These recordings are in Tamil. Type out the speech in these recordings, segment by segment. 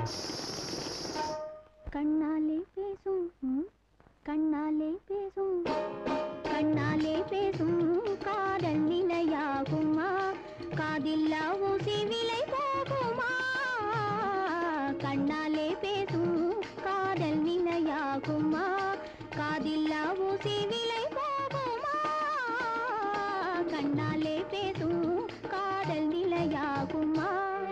கண்ணாலே பேசும் ம், கண்ணாலே பேசும் கண்ணாலே பேசும் காதல் நிலையாகுமா காதில்லா ஊசி விலை போகுமா கண்ணாலே பேசும் காதல் நிலையாகுமா காதில்லா ஊசி விலை போகுமா கண்ணாலே பேசும் காதல் நிலையாகுமா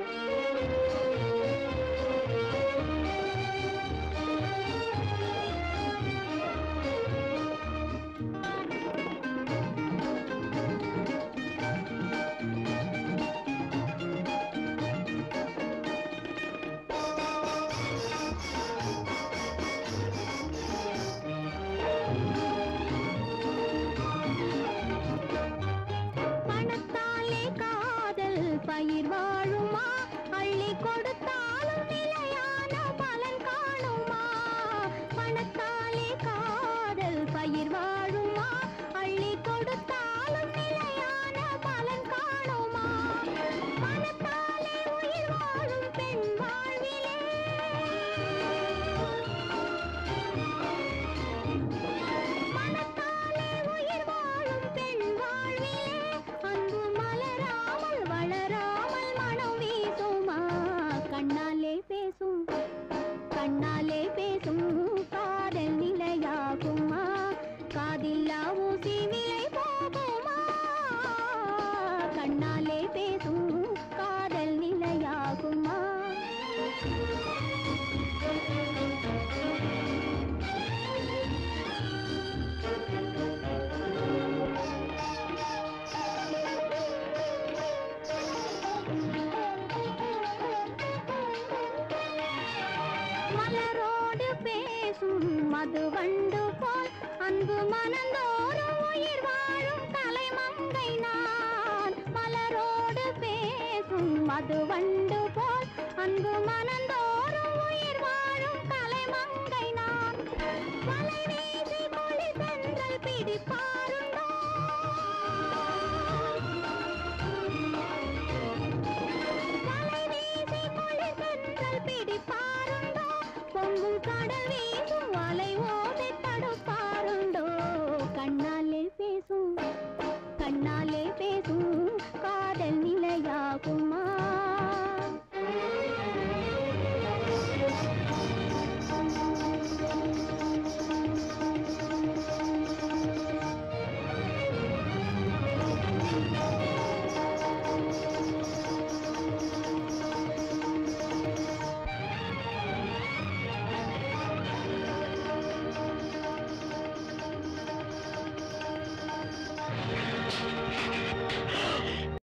பணத்தாலே காதல் பயிர் வாழுமா அள்ளி கொடுத்தாலும் நிலையான பலன் காணுமா பணத்தாலே காதல் பயிர் வாழுமா அள்ளி கொடுத்தாலும் நிலையான பலன் காணுமா பணத்தாலே உயிர் வாழும் பெண் வாழ்விலே மனத்தாலே உயிர் வாழும் பெண் வாழ்விலே அன்பு மலராமல் வளராமல் மனம் வீசுமா கண்ணாலே பேசும் கண்ணாலே பேசும் காதல் நிலையாகுமா காதில்லா ஊசி விலை போகுமா கண்ணாலே பேசும் காதல் நிலையாகுமா மலரோடு பேசும் மது வண்டு போல் அன்பு மனந்தோறும் உயிர் வாழும் தலைமங்கை நான் மலரோடு பேசும் மது வண்டு போல்